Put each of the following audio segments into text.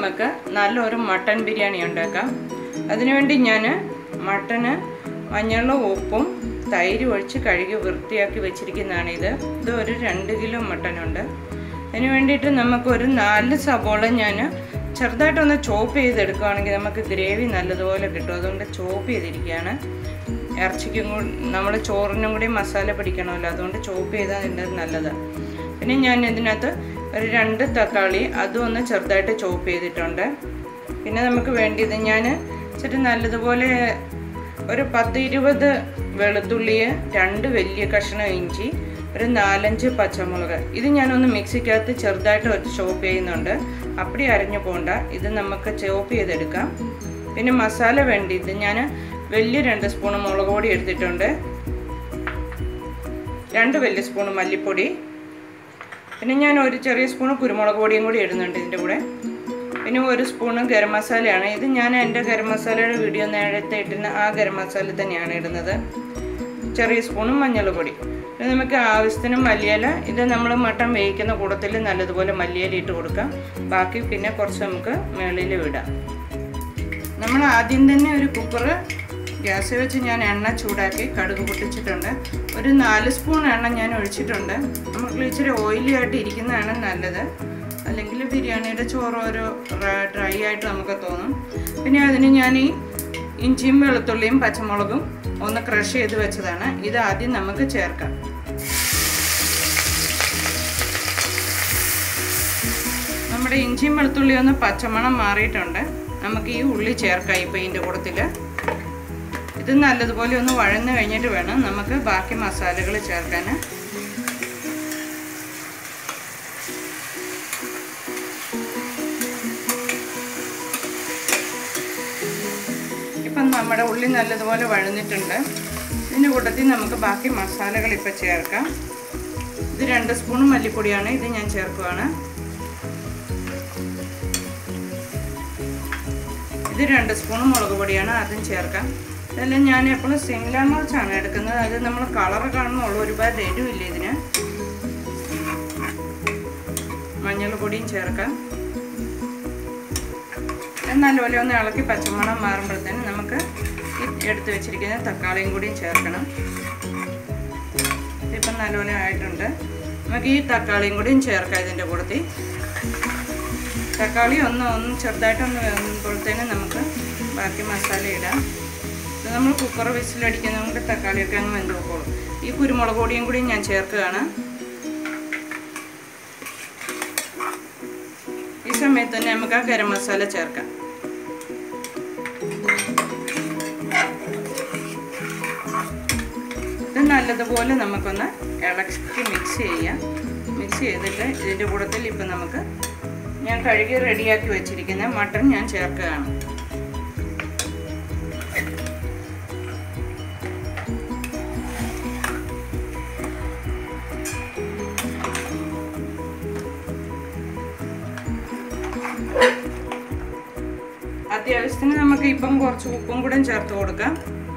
നമുക്ക് നല്ലൊരു മട്ടൻ ബിരിയാണി ഉണ്ടാക്കാം അതിനുവേണ്ടി ഞാൻ മട്ടന് മഞ്ഞളും ഉപ്പും തൈര് ഒഴിച്ച് കഴുകി വൃത്തിയാക്കി വെച്ചിരിക്കുന്നതാണ് ഇത് ഇത് ഒരു രണ്ട് കിലോ മട്ടനുണ്ട് അതിന് വേണ്ടിയിട്ട് നമുക്കൊരു നാല് സബോള ഞാൻ ചെറുതായിട്ടൊന്ന് ചോപ്പ് ചെയ്തെടുക്കുകയാണെങ്കിൽ നമുക്ക് ഗ്രേവി നല്ലതുപോലെ കിട്ടും അതുകൊണ്ട് ചോപ്പ് ചെയ്തിരിക്കുകയാണ് ഇറച്ചിക്കും കൂടി നമ്മൾ ചോറിനും കൂടി മസാല പിടിക്കണമല്ലോ അതുകൊണ്ട് ചോപ്പ് ചെയ്താൽ ഇതിൻ്റെ നല്ലത് പിന്നെ ഞാൻ ഇതിനകത്ത് ഒരു രണ്ട് തക്കാളി അതും ഒന്ന് ചെറുതായിട്ട് ചോപ്പ് ചെയ്തിട്ടുണ്ട് പിന്നെ നമുക്ക് വേണ്ടിയത് ഞാൻ ഇച്ചിരി നല്ലതുപോലെ ഒരു പത്ത് ഇരുപത് വെളുത്തുള്ളി രണ്ട് വലിയ കഷ്ണം ഇഞ്ചി ഒരു നാലഞ്ച് പച്ചമുളക് ഇത് ഞാനൊന്ന് മിക്സിക്കകത്ത് ചെറുതായിട്ട് ഒരു ചോപ്പ് ചെയ്യുന്നുണ്ട് അപ്പടി അരഞ്ഞു പോകണ്ട ഇത് നമുക്ക് ചോപ്പ് ചെയ്തെടുക്കാം പിന്നെ മസാല വേണ്ടിയിട്ട് ഞാൻ വലിയ രണ്ട് സ്പൂൺ മുളക് പൊടി എടുത്തിട്ടുണ്ട് രണ്ട് വലിയ സ്പൂൺ മല്ലിപ്പൊടി പിന്നെ ഞാൻ ഒരു ചെറിയ സ്പൂൺ കുരുമുളക് പൊടിയും കൂടി ഇടുന്നുണ്ട് ഇതിൻ്റെ കൂടെ പിന്നെ ഒരു സ്പൂണ് ഗരം മസാലയാണ് ഇത് ഞാൻ എൻ്റെ ഗരം മസാലയുടെ വീഡിയോ നേരത്തെ ഇട്ടുന്ന ആ ഗരം മസാല തന്നെയാണ് ഇടുന്നത് ചെറിയ സ്പൂണും മഞ്ഞൾപ്പൊടി പിന്നെ നമുക്ക് ആവശ്യത്തിന് മല്ലിയില ഇത് നമ്മൾ മട്ടൻ വേവിക്കുന്ന കൂടത്തിൽ നല്ലതുപോലെ മല്ലിയില ഇട്ട് കൊടുക്കാം ബാക്കി പിന്നെ കുറച്ച് നമുക്ക് മേളിൽ വിടാം നമ്മൾ ആദ്യം തന്നെ ഒരു കുക്കറ് ഗ്യാസ് വെച്ച് ഞാൻ എണ്ണ ചൂടാക്കി കടുക് പൊട്ടിച്ചിട്ടുണ്ട് ഒരു നാല് സ്പൂൺ എണ്ണ ഞാൻ ഒഴിച്ചിട്ടുണ്ട് നമുക്ക് ഇച്ചിരി ഓയിലി ആയിട്ട് ഇരിക്കുന്നതാണ് നല്ലത് അല്ലെങ്കിൽ ബിരിയാണിയുടെ ചോറ് ഒരു ഡ്രൈ ആയിട്ട് നമുക്ക് തോന്നും പിന്നെ അതിന് ഞാൻ ഈ ഇഞ്ചിയും വെളുത്തുള്ളിയും പച്ചമുളകും ഒന്ന് ക്രഷ് ചെയ്ത് വെച്ചതാണ് ഇത് ആദ്യം നമുക്ക് ചേർക്കാം നമ്മുടെ ഇഞ്ചിയും വെളുത്തുള്ളിയും ഒന്ന് പച്ചമണം മാറിയിട്ടുണ്ട് നമുക്ക് ഈ ഉള്ളി ചേർക്കാം ഇപ്പോൾ ഇതിൻ്റെ കൂട്ടത്തിൽ ഇത് നല്ലതുപോലെ ഒന്ന് വഴന്നു കഴിഞ്ഞിട്ട് വേണം നമുക്ക് ബാക്കി മസാലകൾ ചേർക്കാൻ ഇപ്പം നമ്മുടെ ഉള്ളി നല്ലതുപോലെ വഴന്നിട്ടുണ്ട് ഇതിൻ്റെ കൂട്ടത്തിൽ നമുക്ക് ബാക്കി മസാലകൾ ഇപ്പം ചേർക്കാം ഇത് രണ്ട് സ്പൂൺ മല്ലിപ്പൊടിയാണ് ഇത് ഞാൻ ചേർക്കുകയാണ് ഇത് രണ്ട് സ്പൂൺ മുളക് പൊടിയാണ് അതും ചേർക്കാം ഇതെല്ലാം ഞാൻ എപ്പോഴും സിംല മറിച്ചാണ് എടുക്കുന്നത് അത് നമ്മൾ കളർ കാണുന്നുള്ളൂ ഒരുപാട് എരിവില്ല ഇതിന് മഞ്ഞൾ പൊടിയും ചേർക്കാം നല്ലപോലെ ഒന്ന് ഇളക്കി പച്ചമണം മാറുമ്പോഴത്തേനും നമുക്ക് എടുത്ത് വെച്ചിരിക്കുന്ന തക്കാളിയും കൂടിയും ചേർക്കണം ഇതിപ്പം നല്ലപോലെ ആയിട്ടുണ്ട് നമുക്ക് ഈ തക്കാളിയും കൂടിയും ചേർക്കാം ഇതിൻ്റെ കൂടത്തിൽ തക്കാളി ഒന്ന് ഒന്ന് ചെറുതായിട്ടൊന്ന് വേകുമ്പോഴത്തേനും നമുക്ക് ബാക്കി മസാല ഇടാം ഇത് നമ്മൾ കുക്കർ വിസിലടിക്കുന്ന കൊണ്ട് തക്കാളിയൊക്കെ അങ്ങ് വെന്ത് നോക്കോളും ഈ കുരുമുളക് പൊടിയും കൂടി ഞാൻ ചേർക്കുകയാണ് ഈ സമയത്ത് തന്നെ നമുക്ക് ആ ഗരം മസാല ചേർക്കാം ഇത് നല്ലതുപോലെ നമുക്കൊന്ന് ഇളക്കി മിക്സ് ചെയ്യാം മിക്സ് ചെയ്തിട്ട് ഇതിൻ്റെ കൂട്ടത്തിൽ ഇപ്പം നമുക്ക് ഞാൻ കഴുകി റെഡിയാക്കി വെച്ചിരിക്കുന്ന മട്ടൺ ഞാൻ ചേർക്കുകയാണ് അത്യാവശ്യത്തിന് നമുക്ക് ഇപ്പം കുറച്ച് ഉപ്പും കൂടെ ചേർത്ത് കൊടുക്കാം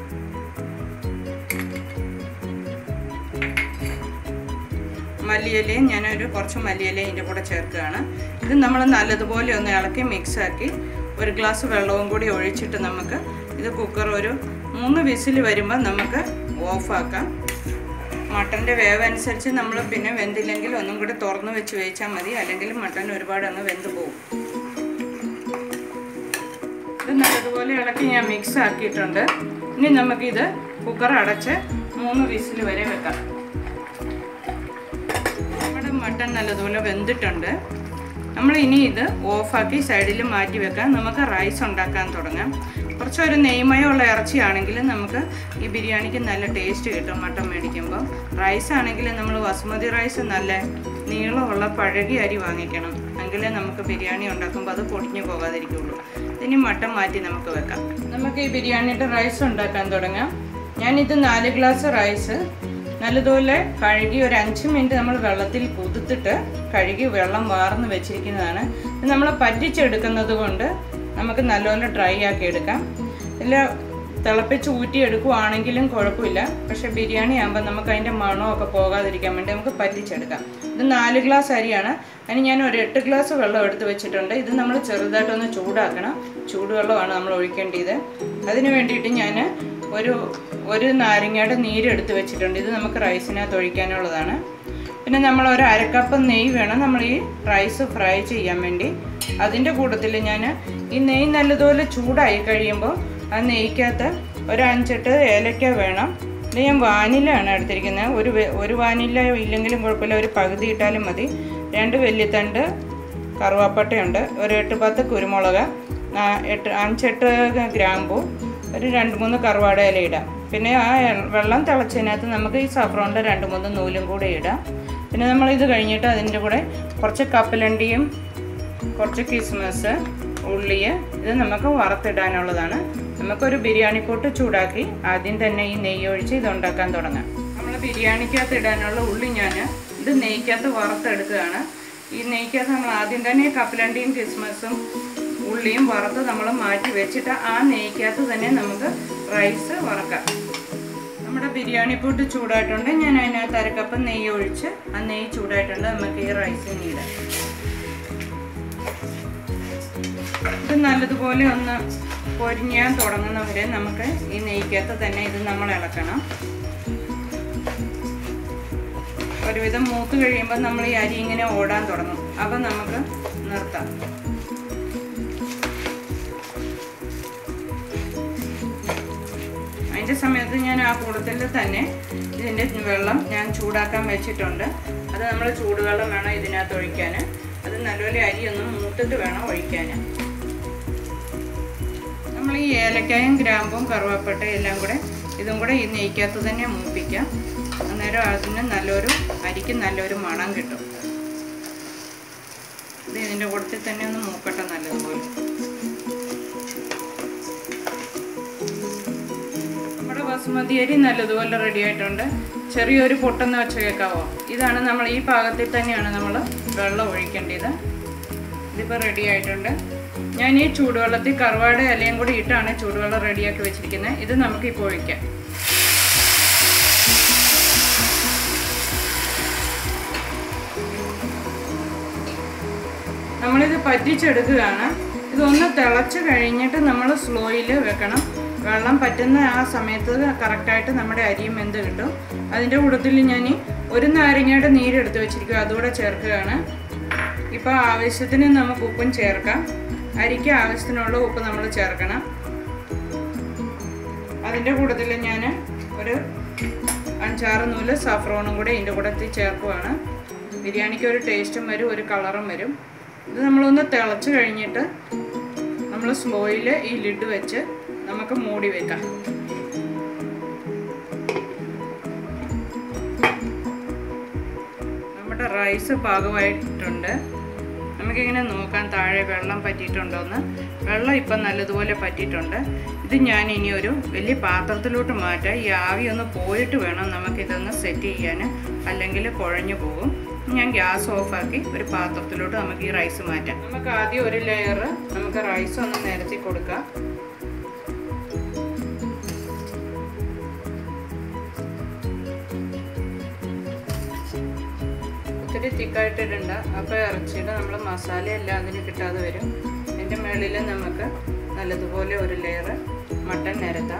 മല്ലിയിലയും ഞാനൊരു കുറച്ച് മല്ലിയിലയും ഇതിൻ്റെ കൂടെ ചേർക്കുകയാണ് ഇത് നമ്മൾ നല്ലതുപോലെ ഒന്ന് ഇളക്കി മിക്സാക്കി ഒരു ഗ്ലാസ് വെള്ളവും കൂടി ഒഴിച്ചിട്ട് നമുക്ക് ഇത് കുക്കർ ഒരു മൂന്ന് വിസിൽ വരുമ്പോൾ നമുക്ക് ഓഫാക്കാം മട്ടൻ്റെ വേവ് അനുസരിച്ച് നമ്മൾ പിന്നെ വെന്തില്ലെങ്കിൽ ഒന്നും കൂടി തുറന്ന് വെച്ച് വേവിച്ചാൽ മതി അല്ലെങ്കിൽ മട്ടൻ ഒരുപാട് അങ്ങ് വെന്ത് പോകും ഇത് നല്ലതുപോലെ ഇളക്കി ഞാൻ മിക്സ് ആക്കിയിട്ടുണ്ട് ഇനി നമുക്കിത് കുക്കർ അടച്ച് മൂന്ന് വിസിൽ വരെ വെക്കാം നമ്മുടെ മട്ടൺ നല്ലതുപോലെ വെന്തിട്ടുണ്ട് നമ്മൾ ഇനി ഇത് ഓഫാക്കി സൈഡിൽ മാറ്റി വെക്കാം നമുക്ക് റൈസ് ഉണ്ടാക്കാൻ തുടങ്ങാം കുറച്ചൊരു നെയ്മയമുള്ള ഇറച്ചിയാണെങ്കിൽ നമുക്ക് ഈ ബിരിയാണിക്ക് നല്ല ടേസ്റ്റ് കിട്ടും മട്ടൺ മേടിക്കുമ്പോൾ റൈസ് ആണെങ്കിൽ നമ്മൾ ബസുമതി റൈസ് നല്ല നീളമുള്ള പഴകിയ അരി വാങ്ങിക്കണം എങ്കിലേ നമുക്ക് ബിരിയാണി ഉണ്ടാക്കുമ്പോൾ അത് പൊടിഞ്ഞു പോകാതിരിക്കുള്ളൂ ഇതിന് മട്ടൺ മാറ്റി നമുക്ക് വെക്കാം നമുക്ക് ഈ ബിരിയാണിയുടെ റൈസ് ഉണ്ടാക്കാൻ തുടങ്ങാം ഞാനിത് നാല് ഗ്ലാസ് റൈസ് നല്ലതുപോലെ കഴുകി ഒരു അഞ്ച് മിനിറ്റ് നമ്മൾ വെള്ളത്തിൽ കുതിർത്തിട്ട് കഴുകി വെള്ളം വാർന്ന് വെച്ചിരിക്കുന്നതാണ് ഇത് നമ്മൾ പറ്റിച്ചെടുക്കുന്നത് കൊണ്ട് നമുക്ക് നല്ലപോലെ ഡ്രൈ ആക്കി എടുക്കാം ഇതിൽ തിളപ്പിച്ച് ഊറ്റി എടുക്കുവാണെങ്കിലും കുഴപ്പമില്ല പക്ഷെ ബിരിയാണി ആകുമ്പോൾ നമുക്ക് അതിൻ്റെ മണമൊക്കെ പോകാതിരിക്കാൻ വേണ്ടി നമുക്ക് പറ്റിച്ചെടുക്കാം ഇത് നാല് ഗ്ലാസ് അരിയാണ് അതിന് ഞാൻ ഒരു എട്ട് ഗ്ലാസ് വെള്ളം എടുത്ത് വെച്ചിട്ടുണ്ട് ഇത് നമ്മൾ ചെറുതായിട്ടൊന്ന് ചൂടാക്കണം ചൂടുവെള്ളമാണ് നമ്മൾ ഒഴിക്കേണ്ടത് അതിന് വേണ്ടിയിട്ട് ഞാൻ ഒരു ഒരു നാരങ്ങയുടെ നീരെടുത്ത് വെച്ചിട്ടുണ്ട് ഇത് നമുക്ക് റൈസിനകത്ത് ഒഴിക്കാനുള്ളതാണ് പിന്നെ നമ്മൾ ഒരു അരക്കപ്പ് നെയ്യ് വേണം നമ്മൾ ഈ റൈസ് ഫ്രൈ ചെയ്യാൻ വേണ്ടി അതിൻ്റെ കൂട്ടത്തിൽ ഞാൻ ഈ നെയ്യ് നല്ലതുപോലെ ചൂടായി കഴിയുമ്പോൾ ആ നെയ്ക്കകത്ത് ഒരു അഞ്ചെട്ട് ഏലക്ക വേണം ഇത് ഞാൻ വാനിലാണ് എടുത്തിരിക്കുന്നത് ഒരു വെ- ഒരു വാനില ഇല്ലെങ്കിലും കുഴപ്പമില്ല ഒരു പകുതി ഇട്ടാലും മതി രണ്ട് വെല്ലിത്തണ്ട് കറുവാപ്പട്ടയുണ്ട് ഒരു എട്ട് പത്ത് കുരുമുളക് ആ, എട്ട് അഞ്ചെട്ട് ഗ്രാമ്പു ഒരു രണ്ട് മൂന്ന് കറുവാട ഇല ഇടാം പിന്നെ ആ എ- വെള്ളം തിളച്ചതിനകത്ത് നമുക്ക് ഈ സഫ്രോണിൻ്റെ രണ്ട് മൂന്ന് നൂലും കൂടെ ഇടാം പിന്നെ നമ്മൾ ഇത് കഴിഞ്ഞിട്ട് അതിൻ്റെ കൂടെ കുറച്ച് കപ്പലണ്ടിയും കുറച്ച് കിസ്മസ് ഉള്ളി ഇത് നമുക്ക് വറുത്തിടാനുള്ളതാണ് നമുക്കൊരു ബിരിയാണി കൂട്ട് ചൂടാക്കി ആദ്യം തന്നെ ഈ നെയ്യ് ഒഴിച്ച് ഇത് ഉണ്ടാക്കാൻ തുടങ്ങാം നമ്മൾ ബിരിയാണിക്കകത്ത് ഇടാനുള്ള ഉള്ളി ഞാൻ ഇത് നെയ്ക്കകത്ത് വറുത്തെടുക്കുകയാണ് ഈ നെയ്ക്കകത്ത് നമ്മൾ ആദ്യം തന്നെ കപ്പലണ്ടിയും കിസ്മസും ഉള്ളിയും വറുത്ത് നമ്മൾ മാറ്റി വെച്ചിട്ട് ആ നെയ്ക്കകത്ത് തന്നെ നമുക്ക് റൈസ് വറക്കാം നമ്മുടെ ബിരിയാണി പൊട്ട് ചൂടായിട്ടുണ്ട് ഞാൻ അതിനകത്ത് അരക്കപ്പ് നെയ്യ് ഒഴിച്ച് ആ നെയ്യ് ചൂടായിട്ടുണ്ട് നമുക്ക് ഈ റൈസിന് ഇടാം ഇത് നല്ലതുപോലെ ഒന്ന് പൊരിഞ്ഞാൻ തുടങ്ങുന്നവരെ നമുക്ക് ഈ നെയ്ക്കകത്ത് തന്നെ ഇത് നമ്മൾ ഇളക്കണം ഒരുവിധം മൂത്ത് കഴിയുമ്പോൾ നമ്മൾ ഈ അരി ഇങ്ങനെ ഓടാൻ തുടങ്ങും അപ്പം നമുക്ക് നിർത്താം അതിൻ്റെ സമയത്ത് ഞാൻ ആ കൂടത്തിൽ തന്നെ ഇതിൻ്റെ വെള്ളം ഞാൻ ചൂടാക്കാൻ വെച്ചിട്ടുണ്ട് അത് നമ്മൾ ചൂടുവെള്ളം വേണം ഇതിനകത്ത് ഒഴിക്കാൻ അത് നല്ലപോലെ അരിയൊന്ന് മൂത്തിട്ട് വേണം ഒഴിക്കാൻ നമ്മൾ ഈ ഏലക്കായും ഗ്രാമ്പും കറുവാപ്പട്ടയും എല്ലാം കൂടെ ഇതും കൂടെ ഈ നെയ്ക്കകത്ത് തന്നെ മൂപ്പിക്കാം അന്നേരം അതിന് നല്ലൊരു അരിക്ക് നല്ലൊരു മണം കിട്ടും ഇത് ഇതിൻ്റെ കൂട്ടത്തിൽ തന്നെ ഒന്ന് മൂക്കട്ടെ നല്ലതുപോലെ നമ്മുടെ ബസുമതി അരി നല്ലതുപോലെ റെഡി ആയിട്ടുണ്ട് ചെറിയൊരു പൊട്ടെന്ന് വെച്ച് കേൾക്കാവോ ഇതാണ് നമ്മൾ ഈ പാകത്തിൽ തന്നെയാണ് നമ്മൾ വെള്ളം ഒഴിക്കേണ്ടത് ഇതിപ്പോൾ റെഡി ആയിട്ടുണ്ട് ഞാൻ ഈ ചൂടുവെള്ളത്തിൽ കറുവാട ഇലയും കൂടി ഇട്ടാണ് ചൂടുവെള്ളം റെഡിയാക്കി വെച്ചിരിക്കുന്നത് ഇത് നമുക്കിപ്പോൾ ഒഴിക്കാം നമ്മളിത് പറ്റിച്ചെടുക്കുകയാണ് ഇതൊന്ന് തിളച്ച് കഴിഞ്ഞിട്ട് നമ്മൾ സ്ലോയിൽ വെക്കണം വെള്ളം പറ്റുന്ന ആ സമയത്ത് കറക്റ്റായിട്ട് നമ്മുടെ അരിയും വെന്ത് കിട്ടും അതിൻ്റെ കൂട്ടത്തിൽ ഞാൻ ഒരു നാരങ്ങയുടെ നീരെടുത്ത് വെച്ചിരിക്കും അതുകൂടെ ചേർക്കുകയാണ് ഇപ്പോൾ ആവശ്യത്തിന് നമുക്ക് ഉപ്പും ചേർക്കാം അരിക്ക് ആവശ്യത്തിനുള്ള ഉപ്പ് നമ്മൾ ചേർക്കണം അതിൻ്റെ കൂട്ടത്തിൽ ഞാൻ ഒരു അഞ്ചാറ് നൂല് സഫ്രോണും കൂടെ ഇതിൻ്റെ കൂട്ടത്തിൽ ചേർക്കുവാണ് ബിരിയാണിക്ക് ഒരു ടേസ്റ്റും വരും ഒരു കളറും വരും ഇത് നമ്മളൊന്ന് തിളച്ച് കഴിഞ്ഞിട്ട് നമ്മൾ സ്ലോയിൽ ഈ ലിഡ് വെച്ച് നമുക്ക് മൂടി വെക്കാം നമ്മുടെ റൈസ് പാകമായിട്ടുണ്ട് നമുക്കിങ്ങനെ നോക്കാം താഴെ വെള്ളം പറ്റിയിട്ടുണ്ടോയെന്ന് വെള്ളം ഇപ്പം നല്ലതുപോലെ പറ്റിയിട്ടുണ്ട് ഇത് ഞാൻ ഇനി ഒരു വലിയ പാത്രത്തിലോട്ട് മാറ്റാം ഈ ആവി ഒന്ന് പോയിട്ട് വേണം നമുക്കിതൊന്ന് സെറ്റ് ചെയ്യാൻ അല്ലെങ്കിൽ കുഴഞ്ഞു പോകും ഞാൻ ഗ്യാസ് ഓഫാക്കി ഒരു പാത്രത്തിലോട്ട് നമുക്ക് ഈ റൈസ് മാറ്റാം നമുക്ക് ആദ്യം ഒരു ലെയർ നമുക്ക് റൈസ് ഒന്ന് നിരത്തി കൊടുക്കാം ഒത്തിരി തിക്കായിട്ട് ഇടണ്ട അപ്പോൾ ഇറച്ചിയുടെ നമ്മൾ മസാല എല്ലാം അതിന് കിട്ടാതെ വരും അതിൻ്റെ മുകളിൽ നമുക്ക് നല്ലതുപോലെ ഒരു ലെയർ മട്ടൻ നിരത്താം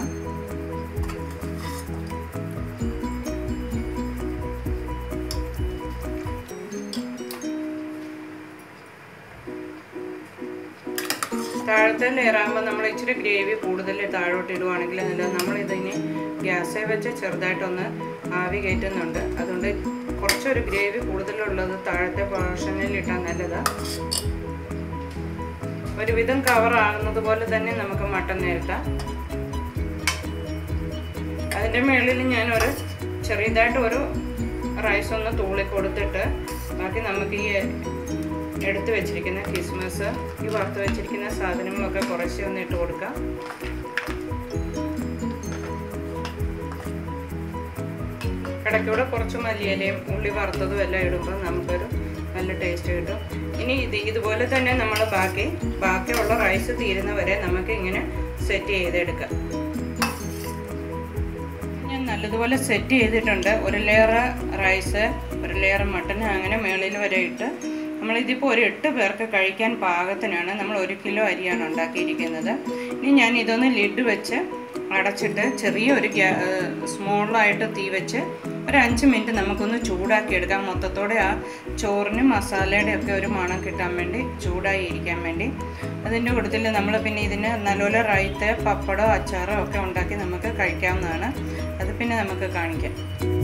താഴത്തെ ലെയറാകുമ്പോൾ നമ്മൾ ഇച്ചിരി ഗ്രേവി കൂടുതൽ താഴോട്ട് ഇടുവാണെങ്കിൽ നല്ല നമ്മളിതിന് ഗ്യാസേ വെച്ച് ചെറുതായിട്ടൊന്ന് ആവി കയറ്റുന്നുണ്ട് അതുകൊണ്ട് കുറച്ചൊരു ഗ്രേവി കൂടുതലുള്ളത് താഴത്തെ പോർഷനിൽ ഇട്ടാൽ നല്ലതാണ് ഒരുവിധം കവർ ആകുന്നത് പോലെ തന്നെ നമുക്ക് മട്ടൻ നേരത്താം അതിൻ്റെ മുകളിൽ ഞാനൊരു ചെറിയതായിട്ട് ഒരു റൈസ് ഒന്ന് തൂളി കൊടുത്തിട്ട് ബാക്കി നമുക്ക് ഈ എടുത്ത് വെച്ചിരിക്കുന്ന കിസ്മസ് ഈ വറുത്ത് വെച്ചിരിക്കുന്ന സാധനങ്ങളൊക്കെ കുറച്ച് ഒന്ന് ഇട്ട് കൊടുക്കാം ഇടയ്ക്കൂടെ കുറച്ച് മല്ലിയിലയും ഉള്ളി വറുത്തതും എല്ലാം ഇടുമ്പോൾ നമുക്കൊരു നല്ല ടേസ്റ്റ് കിട്ടും ഇനി ഇത് ഇതുപോലെ തന്നെ നമ്മൾ ബാക്കി ബാക്കിയുള്ള റൈസ് തീരുന്നവരെ നമുക്ക് ഇങ്ങനെ സെറ്റ് ചെയ്തെടുക്കാം നല്ലതുപോലെ സെറ്റ് ചെയ്തിട്ടുണ്ട് ഒരു ലെയർ റൈസ് ഒരു ലെയർ മട്ടൺ അങ്ങനെ മേളിൽ വരെ ഇട്ട് നമ്മളിതിപ്പോൾ ഒരു എട്ട് പേർക്ക് കഴിക്കാൻ പാകത്തിനാണ് നമ്മൾ ഒരു കിലോ അരിയാണ് ഉണ്ടാക്കിയിരിക്കുന്നത് ഇനി ഞാൻ ഇതൊന്ന് ലിഡ് വെച്ച് അടച്ചിട്ട് ചെറിയൊരു ഗ്യാ സ്മോളായിട്ട് തീ വെച്ച് ഒരു അഞ്ച് മിനിറ്റ് നമുക്കൊന്ന് ചൂടാക്കി എടുക്കാം മൊത്തത്തോടെ ആ ചോറിനും മസാലയുടെ ഒക്കെ ഒരു മണം കിട്ടാൻ വേണ്ടി ചൂടായി ഇരിക്കാൻ വേണ്ടി അതിൻ്റെ കൂട്ടത്തിൽ നമ്മൾ പിന്നെ ഇതിന് നല്ലപോലെ റൈത്ത് പപ്പടോ അച്ചാറോ ഒക്കെ ഉണ്ടാക്കി നമുക്ക് കഴിക്കാവുന്നതാണ് അത് പിന്നെ നമുക്ക് കാണിക്കാം